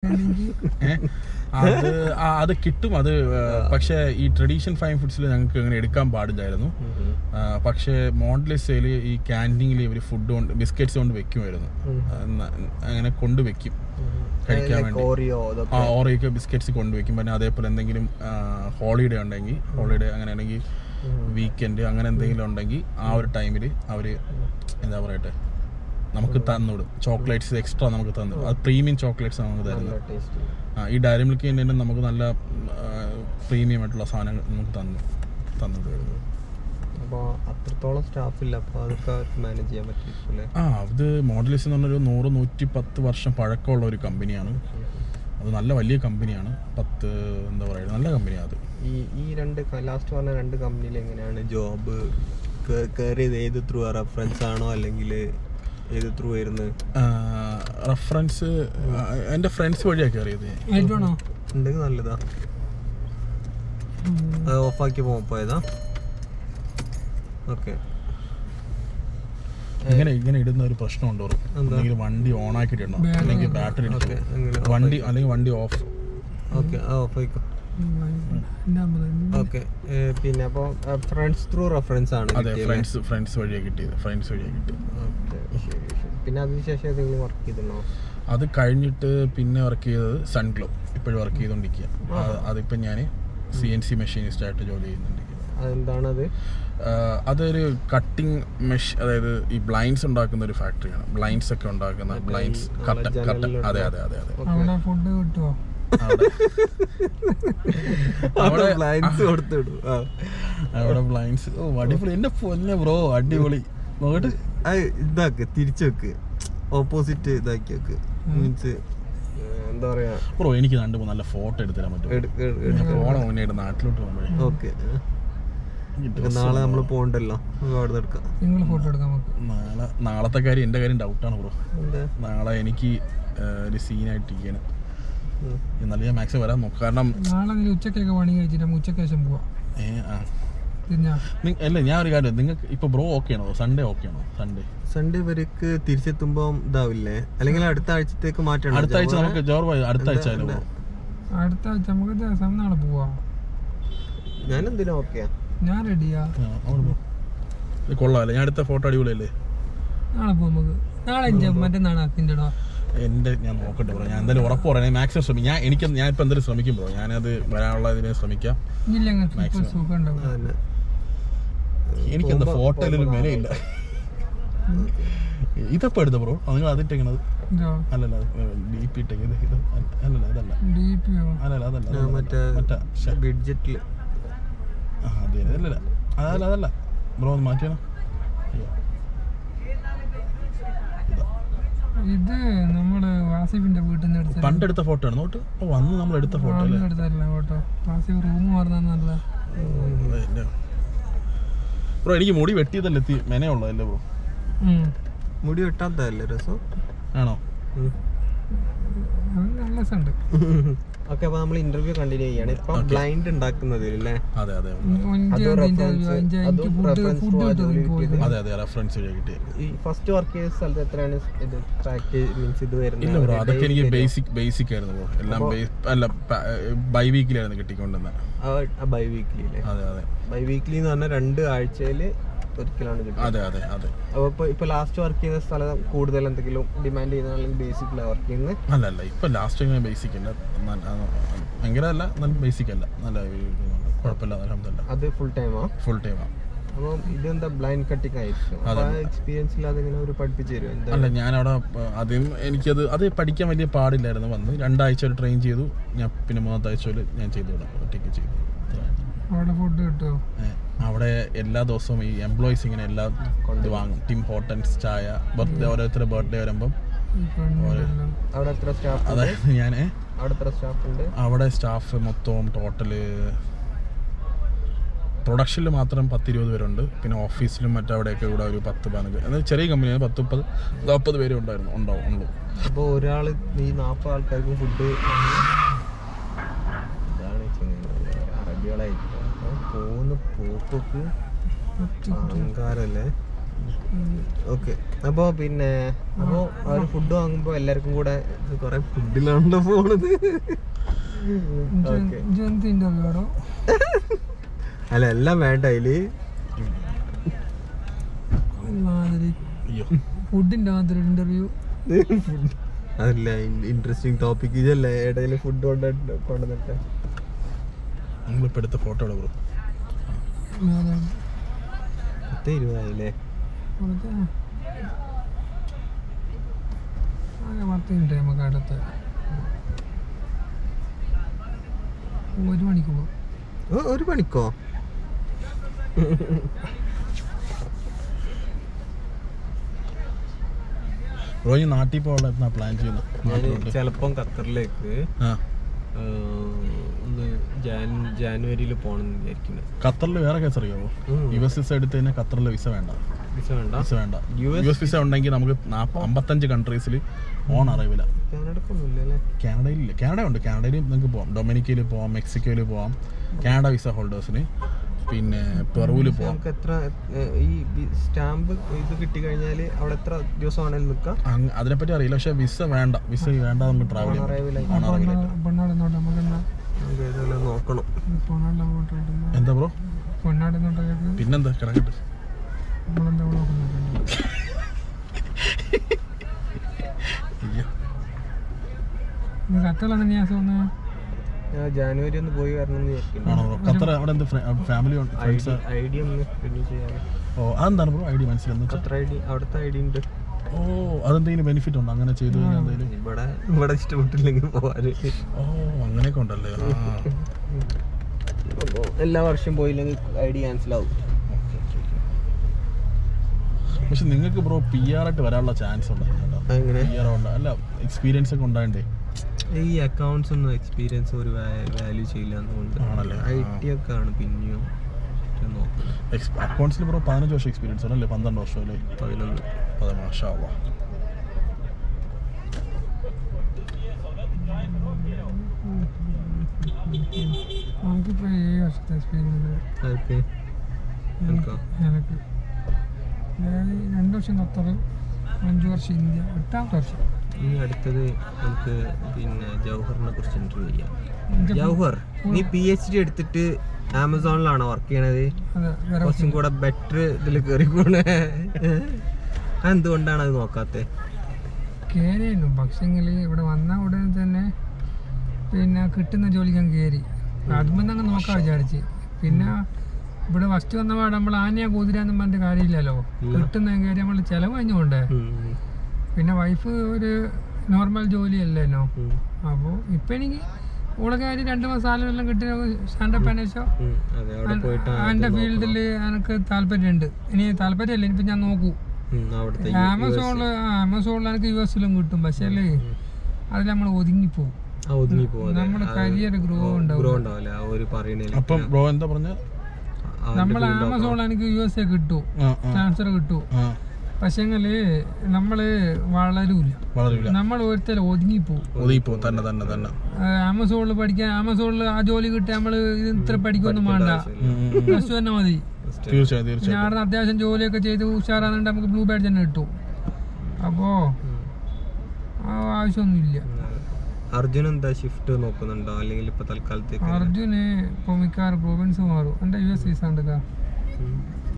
ഏ? അത് ആ, അത് കിട്ടും അത് ഏ, പക്ഷേ ഈ ട്രഡീഷൻ ഫൈൻ ഫുഡ്സിൽ ഞങ്ങൾക്ക് അങ്ങനെ എടുക്കാൻ പാടില്ലായിരുന്നു ആ, പക്ഷേ മോഡലിസയിൽ ഈ ക്യാൻറ്റീനിൽ ഇവർ ഫുഡ് കൊണ്ട് ബിസ്ക്കറ്റ്സ് കൊണ്ട് വെക്കുമായിരുന്നു ആ, ന- അങ്ങനെ കൊണ്ട് വെക്കും കഴിക്കാൻ വേണ്ടി ഓറിയോ അതൊക്കെ ആ ഓറിയൊക്കെ ബിസ്ക്കറ്റ്സ് കൊണ്ടുവയ്ക്കും പിന്നെ അതേപോലെ എന്തെങ്കിലും ഹോളിഡേ ഉണ്ടെങ്കിൽ ഹോളിഡേ അങ്ങനെ ആണെങ്കിൽ വീക്കെൻഡ് അങ്ങനെ എന്തെങ്കിലും ഉണ്ടെങ്കിൽ ആ ഒരു ടൈമിൽ അവർ എന്താ പറയട്ടെ നമുക്ക് തന്നുവിടും ചോക്ലേറ്റ്സ് എക്സ്ട്രാ നമുക്ക് തന്നു അത് പ്രീമിയം ചോക്ലേറ്റ്സ് നമുക്ക് തരുന്നത് ടേസ്റ്റ് ആ ഈ ഡയറി മിൽക്ക് തന്നെ നമുക്ക് നല്ല പ്രീമിയം ആയിട്ടുള്ള സാധനങ്ങൾ നമുക്ക് തന്നു തന്നുവിടും അപ്പോൾ അത്രത്തോളം സ്റ്റാഫ് ഇല്ല അപ്പോൾ അതൊക്കെ മാനേജ് ചെയ്യാൻ പറ്റില്ലേ ആ ഇത് മോഡലിസ് എന്ന് പറഞ്ഞൊരു നൂറ് നൂറ്റി പത്ത് വർഷം പഴക്കമുള്ള ഒരു കമ്പനിയാണ് അത് നല്ല വലിയ കമ്പനിയാണ് പത്ത് എന്താ പറയുക നല്ല കമ്പനിയാണ് അത് ഈ ഈ രണ്ട് ലാസ്റ്റ് പറഞ്ഞ രണ്ട് കമ്പനിയിൽ എങ്ങനെയാണ് ജോബ് കയറിയത് ഏത് ത്രൂ റെഫറൻസ് ആണോ അല്ലെങ്കിൽ ഏത് ത്രൂ വരുന്നത് റെഫറൻസ് എൻ്റെ ഫ്രണ്ട്സ് വഴിയാണ് കയറിയത് ആയിട്ടാണോ ഉണ്ടെങ്കിൽ നല്ലതാ അത് ഓഫാക്കി പോ പോയതാ ഓക്കെ ഇങ്ങനെ ഇങ്ങനെ ഇടുന്ന ഒരു പ്രശ്നമുണ്ടോ അല്ലെങ്കിൽ വണ്ടി ഓൺ ആക്കിയിട്ട് ഇടണം അല്ലെങ്കിൽ ബാറ്ററി ഓക്കെ അങ്ങനെ വണ്ടി അല്ലെങ്കിൽ വണ്ടി ഓഫ് ഓക്കെ ആ ഓഫായിക്കോ ഓക്കെ പിന്നെ അപ്പോൾ ഫ്രണ്ട്സ് ത്രൂ റെഫറൻസ് ആണ് അതെ കിട്ടിയത് ഫ്രണ്ട്സ് ഫ്രണ്ട്സ് വഴിയാണ് കിട്ടിയത് ഫ്രണ്ട്സ് വഴിയാണ് കിട്ടിയത് ഓക്കെ ശരി ശരി പിന്നെ അതിനുശേഷം ഏതെങ്കിലും വർക്ക് ചെയ്തിരുന്നോ അത് കഴിഞ്ഞിട്ട് പിന്നെ വർക്ക് ചെയ്തത് സൺഗ്ലോ ഇപ്പോഴും വർക്ക് ചെയ്തുകൊണ്ടിരിക്കുക അത് അതിപ്പോൾ ഞാൻ സി എൻ സി മെഷീനിസ്റ്റ് ആയിട്ട് ജോലി ചെയ്യുന്നുണ്ട് അതെന്താണത് ആഹ് അതൊരു കട്ടിംഗ് മെഷ് അതായത് ഈ ബ്ലൈൻഡ്സ് ഉണ്ടാക്കുന്ന ഒരു ഫാക്ടറിയാണ് ബ്ലൈൻഡ്സ് ഒക്കെ ഉണ്ടാക്കുന്ന ബ്ലൈൻഡ്സ് കട്ട കട്ട അതെ അതെ അതെ അതെ അവിടെ ഫുഡ് കിട്ടുമോ അവിടെ അവിടെ ബ്ലൈൻഡ്സ് കൊടുത്തിടും ആ അവിടെ ബ്ലൈൻഡ്സ് ഓ അടിപൊളി എന്റെ പൊന്നെ ബ്രോ അടിപൊളി നോക്കട്ട് അത് ഇതാക്ക് തിരിച്ചു വെക്ക് ഓപ്പോസിറ്റ് ഇതാക്കി വെക്ക് മീൻസ് എന്താ പറയാ ബ്രോ എനിക്ക് രണ്ട് മൂന്ന് നല്ല ഫോട്ടോ എടുത്തരാൻ പറ്റും എടുക്ക് എടുക്ക് പോണം മുന്നേ നാട്ടിലോട്ട് പോകുമ്പോഴേ ഓക്കെ നാളെ നമ്മൾ പോകണ്ടല്ലോ നമുക്ക് അവിടെ നിന്ന് എടുക്കാം നിങ്ങൾ ഫോട്ടോ എടുക്കാം നമുക്ക് നാളെ നാളത്തെ കാര്യം എൻ്റെ കാര്യം ഡൗട്ടാണ് ബ്രോ എന്താ നാളെ എനിക്ക് ആഹ് ഒരു സീനായിട്ടിരിക്കുകയാണ് ഉം. എന്നാലും ഞാൻ മാക്സിമം വരാൻ നോക്കും കാരണം നാളെ നീ ഉച്ചക്കൊക്കെ പണി കഴിച്ചിട്ട് നമുക്ക് ഉച്ചയ്ക്ക് ശേഷം പോവാം ഏ, ആ. തിന്നാ നി- അല്ല ഞാൻ ഒരു കാര്യം നിങ്ങൾക്ക് ഇപ്പൊ ബ്രോ ഓക്കെ ആണോ സൺഡേ ഓക്കെ ആണോ സൺഡേ സൺഡേ ഇവർക്ക് തിരിച്ചെത്തുമ്പോ ഇതാവില്ലേ അല്ലെങ്കിൽ അടുത്ത ആഴ്ചത്തേക്ക് മാറ്റണം അടുത്ത ആഴ്ച നമുക്ക് ജോർബ അടുത്ത ആഴ്ച ആയാലും ബ്രോ അടുത്ത ആഴ്ച നമുക്ക് ദിവസം നാളെ പോവാം ഞാൻ എന്തിനാ ഓക്കെയാ ഞാൻ റെഡിയാ ആ, അങ്ങോട്ട് പോ. ഇത് കൊള്ളാമല്ലേ ഞാൻ അടുത്ത ഫോട്ടോ അടിപൊളിയല്ലേ നാളെ പോവാം നമുക്ക് നാളെ അഞ്ച് മറ്റന്നാണ് ആക്കിൻ്റെടാ എൻ്റെ ഞാൻ നോക്കട്ടെ ബ്രോ ഞാൻ എന്തായാലും ഉറപ്പ് പറയാം മാക്സിമം ശ്രമിക്കും ഞാൻ എനിക്ക് ഞാൻ ഇപ്പം എന്തായാലും ശ്രമിക്കും ബ്രോ ഞാനത് വരാനുള്ള ഇതിനെ ശ്രമിക്കാം ഇല്ലെങ്കിൽ ഇപ്പൊ സുഖം ഉണ്ടാവും അതന്നെ എനിക്ക് എന്താ ഫോട്ടോയിലൊരു വിലയില്ല ഇതപ്പോൾ എടുത്ത ബ്രോ നിങ്ങൾ അതിട്ടേക്കണത് ഇതോ അല്ലല്ല ഡി പി ഇട്ടേക്കത് ഇത് അല്ലല്ല ഇതല്ല ഡി പി ഒ അല്ലല്ല അതല്ല ഞാൻ അതല്ല. മറ്റേ മറ്റേ ശ്ശെ. ബഡ്ജറ്റില് ആ അതെ അല്ലല്ല അതല്ല അതല്ല ബ്രോ ഒന്ന് മാറ്റിയാണോ അയ്യോ. ഇതാ. ഇത് നമ്മള് വാസിഫിന്റെ വീട്ടിൽ നിന്ന് എടുത്ത പണ്ടെടുത്ത ഫോട്ടോ ആണ് നോട്ട് ഓ അന്ന് നമ്മൾ എടുത്ത ഫോട്ടോ അല്ലേ എടുത്തല്ല കേട്ടോ വാസിഫ് റൂം മാറുന്നല്ല ബ്രോ എനിക്ക് മുടി വെട്ടിയതല്ലേ എത്തി മെനയുള്ളതല്ലേ ബ്രോ മുടി വെട്ടാത്തതല്ലേ രസം ആണോ നല്ല രസമുണ്ട് ഓക്കെ അപ്പൊ നമ്മൾ ഇന്റർവ്യൂ കണ്ടിന്യൂ ചെയ്യാണ് ഇപ്പൊ ബ്ലൈൻഡ് ഉണ്ടാക്കുന്നതിൽ അല്ലേ അതെ അതെ അഞ്ച് അതും ഇന്റർവ്യൂ reference- അഞ്ച് അതും എനിക്ക് ഫുഡ് reference ഫുഡ് to ആ ജോലി കിട്ടും പോയത് അതെ അതെ റെഫറൻസ് വഴി കിട്ടിയ ഈ ഫസ്റ്റ് വർക്ക് ചെയ്ത സ്ഥലത്ത് എത്രയാണ് ഇത് ട്രാക്ക് മീൻസ് ഇത് ഇല്ല ബ്രോ വരുന്നത് അതൊക്കെ എനിക്ക് ബേസിക് ബേസിക് ആയിരുന്നു ബ്രോ എല്ലാം base- അല്ല ബൈ വീക്കിലായിരുന്നു കിട്ടിക്കൊണ്ടിരുന്നത് ബൈ വീക്ക്ലി അല്ലേ അതെ അതെ ബൈ വീക്ക്ലി എന്ന് പറഞ്ഞാൽ രണ്ട് ആഴ്ചയിൽ ഒരിക്കലാണ് കിട്ടുക അതെ അതെ അതെ അപ്പോൾ ഇപ്പോൾ ഇപ്പോൾ ലാസ്റ്റ് വർക്ക് ചെയ്ത സ്ഥലം കൂടുതൽ എന്തെങ്കിലും ഡിമാൻഡ് ചെയ്യുന്ന അല്ലെങ്കിൽ ബേസിക്കിലാണ് വർക്ക് ചെയ്യുന്നത് അല്ല അല്ല ഇപ്പൊ ലാസ്റ്റ് ഇങ്ങനെ ബേസിക് അല്ല നല്ല- ആ, ഭയങ്കര അല്ല നല്ല ബേസിക് അല്ല നല്ല ഇതുണ്ട്. കുഴപ്പമില്ല അലഹമില്ല അത് ഫുൾ ടൈമാ ഫുൾ ടൈമാണ് അപ്പം ഇതെന്താ ബ്ലൈൻഡ് കട്ടിങ് ആയിരിക്കും അപ്പോൾ ആ എക്സ്പീരിയൻസിൽ അതിങ്ങനെ ഒരു പഠിപ്പിച്ചു തരും എന്താ അല്ല ഞാനവിടെ ആ, ആദ്യം എനിക്കത് അത് പഠിക്കാൻ വലിയ പാടില്ലായിരുന്നു വന്ന് രണ്ടാഴ്ച ഒരു ട്രെയിൻ ചെയ്തു ഞാൻ പിന്നെ മൂന്നാമത്തെ ആഴ്ച ഒരു ഞാൻ ചെയ്തു വിടാം ഒറ്റയ്ക്ക് ചെയ്തു അവിടെ ഫുഡ് കിട്ടുമോ ഏ, അവിടെ എല്ലാ ദിവസവും ഈ എംപ്ലോയീസ് ഇങ്ങനെ എല്ലാ ഇത് വാങ്ങും ടിം ഹോട്ടൽസ് ചായ ബർത്ത്ഡേ ഓരോരുത്തരുടെ ബർത്ത്ഡേ വരുമ്പം ഈ പെണ്ണുണ്ടല്ലോ അവിടെ എത്ര സ്റ്റാഫ് ഉണ്ട് അതായത് ഞാൻ അവിടെ എത്ര സ്റ്റാഫ് ഉണ്ട് അവിടെ സ്റ്റാഫ് മൊത്തം ടോട്ടല് പ്രൊഡക്ഷനിൽ മാത്രം പത്തിരുപത് പേരുണ്ട് പിന്നെ ഓഫീസിലും മറ്റവിടെയൊക്കെ ഇവിടെ ഒരു പത്ത് പതിനഞ്ച് എന്നാൽ ചെറിയ കമ്പനിയാണ് പത്ത് മുപ്പത് നാൽപ്പത് പേര് ഉണ്ടായിരുന്നു ഉണ്ടാവും ഉള്ളൂ അപ്പോൾ ഒരാൾ ഈ നാൽപ്പത് ആൾക്കാർക്ക് ഫുഡ് ഇതാണ് ചെങ്ങായി. അറബികളായിരിക്കും അപ്പോൾ പോകുന്ന പോക്കൊക്കെ അഹങ്കാരല്ലേ ഓക്കെ അപ്പോ പിന്നെ അപ്പോ ആ ഒരു ഫുഡ് വാങ്ങുമ്പോ എല്ലാവർക്കും കൂടെ ഇത് കുറെ ഫുഡിലാണല്ലോ പോണത് ഓക്കെ എന്ത് ഇന്റർവ്യൂ ആടോ അല്ല എല്ലാം വേണ്ട അതില് മാതിരി അയ്യോ ഫുഡിന്റെ മാത്രം ഇന്റർവ്യൂ അതല്ല ഇൻട്രസ്റ്റിംഗ് ടോപ്പിക് ഇതല്ലേ ഇടയിൽ ഫുഡ് കൊണ്ട് കൊണ്ടുവന്നിട്ട് നമ്മളിപ്പോൾ എടുത്ത ഫോട്ടോ ബ്രോ പത്ത് ഇരുപതായില്ലേ ആകെ പത്ത് മിനിറ്റ് നമുക്ക് അടുത്ത് ഒരു മണിക്ക് പോകും ഓ, ഒരു മണിക്കോ ബ്രോ ഈ നാട്ടിൽ പോകാനുള്ള പ്ലാൻ ചെയ്യുന്നത് ഞാൻ നാട്ടിലോട്ട് ചിലപ്പം ഖത്തറിലേക്ക് ആ ആ, ഒന്ന് ജാൻ ജാനുവരിയിൽ പോകണം എന്ന് വിചാരിക്കുന്നത് ഖത്തറിൽ വേറെ കേസ് അറിയാമോ ഉം. യു എസ് വിസ എടുത്ത് കഴിഞ്ഞാൽ ഖത്തറിൽ വിസ വേണ്ട വിസ വേണ്ട വിസ വേണ്ട യു യു എസ് വിസ ഉണ്ടെങ്കിൽ നമുക്ക് നാപ്പ- അമ്പത്തഞ്ച് കൺട്രീസിൽ ഓൺ അറൈവില കാനഡക്കൊന്നുമില്ല അല്ലേ കാനഡയിലില്ല കാനഡ ഉണ്ട് കാനഡയിൽ നിങ്ങൾക്ക് പോവാം ഡൊമിനിക്കയിൽ പോവാം മെക്സിക്കോയിൽ പോവാം കാനഡ വിസ ഹോൾഡേഴ്സിന് പിന്നെ പെറുവിൽ പോവാം നമുക്ക് എത്ര ഏ, ഈ സ്റ്റാമ്പ് ഇത് കിട്ടി കഴിഞ്ഞാൽ അവിടെ എത്ര ദിവസം ആണെങ്കിലും നിൽക്കാം അങ്ങ് അതിനെപ്പറ്റി അറിയില്ല പക്ഷെ വിസ വേണ്ട വിസ വേണ്ട നമുക്ക് ട്രാവൽ ചെയ്യാം അറൈവിലായി ഓൺ അറൈവിലായിട്ട് പൊന്നാട് നോട്ടെ നമുക്ക് എന്നാ നമുക്ക് ഏതായാലും നോക്കണം പൊന്നാടിലെ ഫോട്ടോ കിട്ടുന്ന എന്താ ബ്രോ പൊന്നാട് നോട്ടൊക്കെ പിന്നെന്താ കിടക്കട്ടെ നമ്മളെന്താ നോക്കുന്നുണ്ട് അയ്യോ. കത്തലാണ് നീ തോന്നുന്നത് ഞാൻ ജാനുവരി ഒന്ന് പോയി വരണം എന്ന് വിചാരിക്കുന്നു ആണോ ബ്രോ ഖത്തർ അവിടെ എന്ത് ഫാമിലി ഫ്രണ്ട്സ് ഐ ഡി ഒന്ന് റിന്യൂ ചെയ്യാൻ ഓ അതെന്താണ് ബ്രോ ഐ ഡി മനസ്സിലെന്ന് വെച്ചാൽ ഖത്തർ ഐ ഡി അവിടുത്തെ ഐ ഡി ഉണ്ട് ഓ അതെന്തെങ്കിലും ബെനിഫിറ്റ് ഉണ്ടോ അങ്ങനെ ചെയ്തു കഴിഞ്ഞാൽ എന്തെങ്കിലും ഇവിടെ ഇവിടെ ഇഷ്ടപ്പെട്ടില്ലെങ്കിൽ പോവാന് ഓ അങ്ങനെയൊക്കെ ഉണ്ടല്ലേ ആ അപ്പൊ എല്ലാ വർഷം പോയില്ലെങ്കിൽ ഐ ഡി ക്യാൻസൽ ആവും പക്ഷെ നിങ്ങൾക്ക് ബ്രോ പി ആർ ആയിട്ട് വരാനുള്ള ചാൻസ് ഉണ്ടായിരുന്നു അങ്ങനെ പി ആർ ഉണ്ട് അല്ല എക്സ്പീരിയൻസ് ഒക്കെ ഉണ്ടായിട്ടേ ഈ അക്കൗണ്ട്സ് ഒന്നും എക്സ്പീരിയൻസ് ഒരു വാല്യൂ ചെയ്യില്ല എന്നുകൊണ്ട് ആണല്ലേ? ഐ ടി ഒക്കെ ആണ് പിന്നെയും ഇത് നോക്കുന്നത് അക്കൗണ്ട്സിൽ ബ്രോ പതിനഞ്ച് വർഷം എക്സ്പീരിയൻസ് ഉണ്ടല്ലേ പന്ത്രണ്ട് വർഷം അല്ലേ പതിനൊന്ന് അതെ മാഷാ അള്ളാ. നമുക്കിപ്പോൾ ഏഴ് വർഷത്തെ എക്സ്പീരിയൻസ് ആർക്ക് എനിക്കോ എനിക്ക് ഞാൻ രണ്ട് വർഷം ഖത്തർ അഞ്ച് വർഷം ഇന്ത്യ എട്ടാമത്തെ വർഷം ഇനി അടുത്തത് നമുക്ക് പിന്നെ ജൗഹറിനെ കുറിച്ച് ഇന്റർവ്യൂ ചെയ്യാം എൻ്റെ ജൗഹർ നീ പി എച്ച് ഡി എടുത്തിട്ട് ആമസോണിലാണോ വർക്ക് ചെയ്യണത് അതെ വേറെ കുറച്ചും കൂടെ ബെറ്റർ ഇതിൽ കയറി പോണേ എന്തുകൊണ്ടാണ് അത് നോക്കാത്തത് കയറിയിരുന്നു പക്ഷെങ്കിൽ ഇവിടെ വന്ന ഉടനെ തന്നെ പിന്നെ കിട്ടുന്ന ജോലിക്ക് അങ്ങ് കയറി അതുമ്പോൾ അങ്ങ് നോക്കാൻ വിചാരിച്ച് പിന്നെ ഇവിടെ ഫസ്റ്റ് വന്ന പാടെ നമ്മൾ ആനയാ കുതിരാന്നും പറഞ്ഞിട്ട് കാര്യമില്ലല്ലോ കിട്ടുന്ന കയറി നമ്മൾ ചിലവ് കഴിഞ്ഞുകൊണ്ടേ പിന്നെ വൈഫ് ഒരു നോർമൽ ജോലിയല്ലേനോ അപ്പോൾ ഇപ്പം എനിക്ക് ഓളെ കാര്യം രണ്ട് മാസം എല്ലാം കിട്ടിയ സ്റ്റാൻഡപ്പ് അന്വേഷിച്ചോ അതെ അവിടെ പോയിട്ട് എൻ്റെ ഫീൽഡിൽ എനിക്ക് താല്പര്യമുണ്ട് ഇനി താല്പര്യമല്ല ഇനിയിപ്പോൾ ഞാൻ നോക്കൂ ഉം, അവിടുത്തെ ആമസോണിൽ ആമസോണിൽ എനിക്ക് യു എസിലും കിട്ടും പക്ഷേ അതിൽ നമ്മൾ ഒതുങ്ങിപ്പോവും ആ ഒതുങ്ങി പോകുന്നത് നമ്മുടെ കരിയർ ഗ്രോ ഉണ്ടാവും ഗ്രോ ഉണ്ടാവില്ല ആ ഒരു പറയണേല് അപ്പം ബ്രോ എന്താ പറഞ്ഞ നമ്മൾ ആമസോണിൽ എനിക്ക് യു എസ് എ കിട്ടും ആ ആ ട്രാൻസ്ഫർ കിട്ടും ആ പക്ഷേങ്കില് നമ്മള് വളരൂല വളരില്ല നമ്മൾ ഒരുത്തരം ഒതുങ്ങിപ്പോവും ഒതുങ്ങിപ്പോ തന്നെ തന്നെ തന്നെ ആമസോണിൽ പഠിക്കാൻ ആമസോണിൽ ആ ജോലി കിട്ടിയ നമ്മള് ഇത് ഇത്ര പഠിക്കൊന്നും വേണ്ട ഉം, ഉം, ഉം. പ്ലസ് ടു തന്നെ മതി തീർച്ചയായും തീർച്ചയായും പിന്നെ അവിടെ അത്യാവശ്യം ജോലിയൊക്കെ ചെയ്ത് ഉഷാറാന്നുണ്ട് നമുക്ക് ബ്ലൂ ബാഡ്ജ് തന്നെ കിട്ടും അപ്പോ ആ ആവശ്യമൊന്നുമില്ല അർജുൻ എന്താ ഷിഫ്റ്റ് നോക്കുന്നുണ്ടോ അല്ലെങ്കിൽ ഇപ്പൊ തൽക്കാലത്തേക്ക് അർജുന് ഇപ്പൊ മിക്കവാറും പ്രോവിൻസ് മാറും എന്റെ യു എസ് വിസ ഉണ്ട് ഉം.